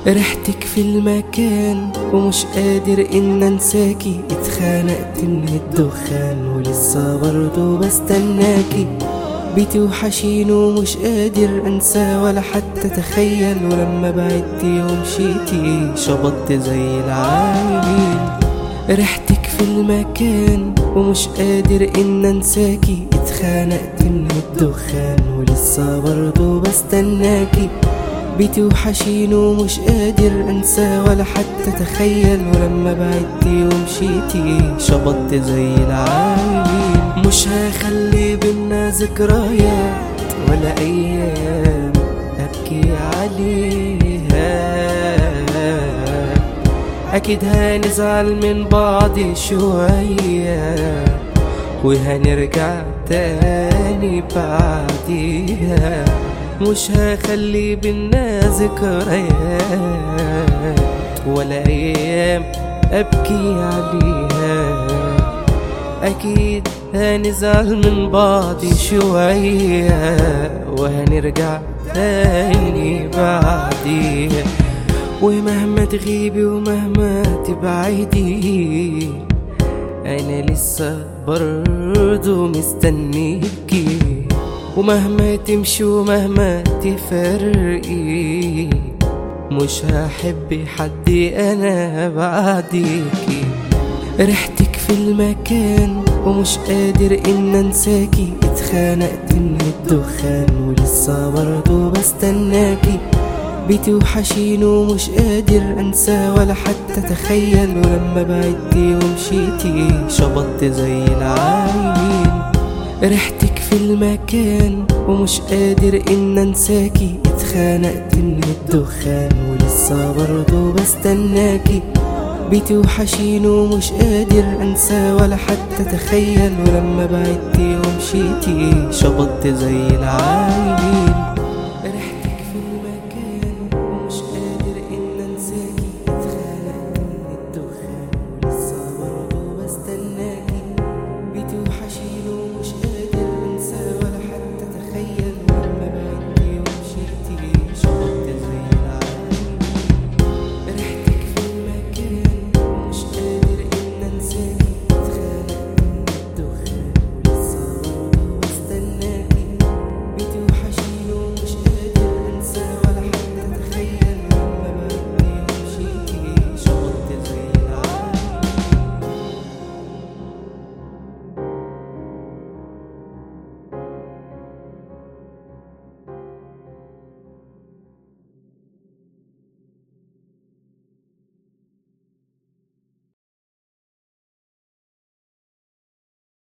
ريحتك في المكان ومش قادر ان انساكي اتخانقت من الدخان ولسه برضه بستناكي بيتي وحشين ومش قادر انسى ولا حتى تخيل ولما بعدتي ومشيتي شبطت زي العايمين ريحتك في المكان ومش قادر ان انساكي اتخانقت من الدخان ولسه برضه بستناكي بيتي وحشين ومش قادر انسى ولا حتى تخيل ولما بعدتي ومشيتي شبطت زي العايمين مش هخلي بينا ذكريات ولا ايام ابكي عليها اكيد هنزعل من بعض شوية وهنرجع تاني بعديها مش هخلي بينا ذكريات ولا ايام ابكي عليها اكيد هنزعل من بعض شوية وهنرجع تاني بعديها ومهما تغيبي ومهما تبعدي انا لسه برضو مستنيكي ومهما تمشي ومهما تفرقي مش هحب حد انا بعديكي ريحتك في المكان ومش قادر ان انساكي اتخانقت من الدخان ولسه برضه بستناكي بيتي وحشين ومش قادر انسى ولا حتى تخيل ولما بعدتي ومشيتي شبطت زي العايمين ريحتك في المكان ومش قادر ان انساكي اتخانقت من الدخان ولسه برضه بستناكي بيتي وحشين ومش قادر انسى ولا حتى تخيل ولما بعدتي ومشيتي شبطت زي العايمين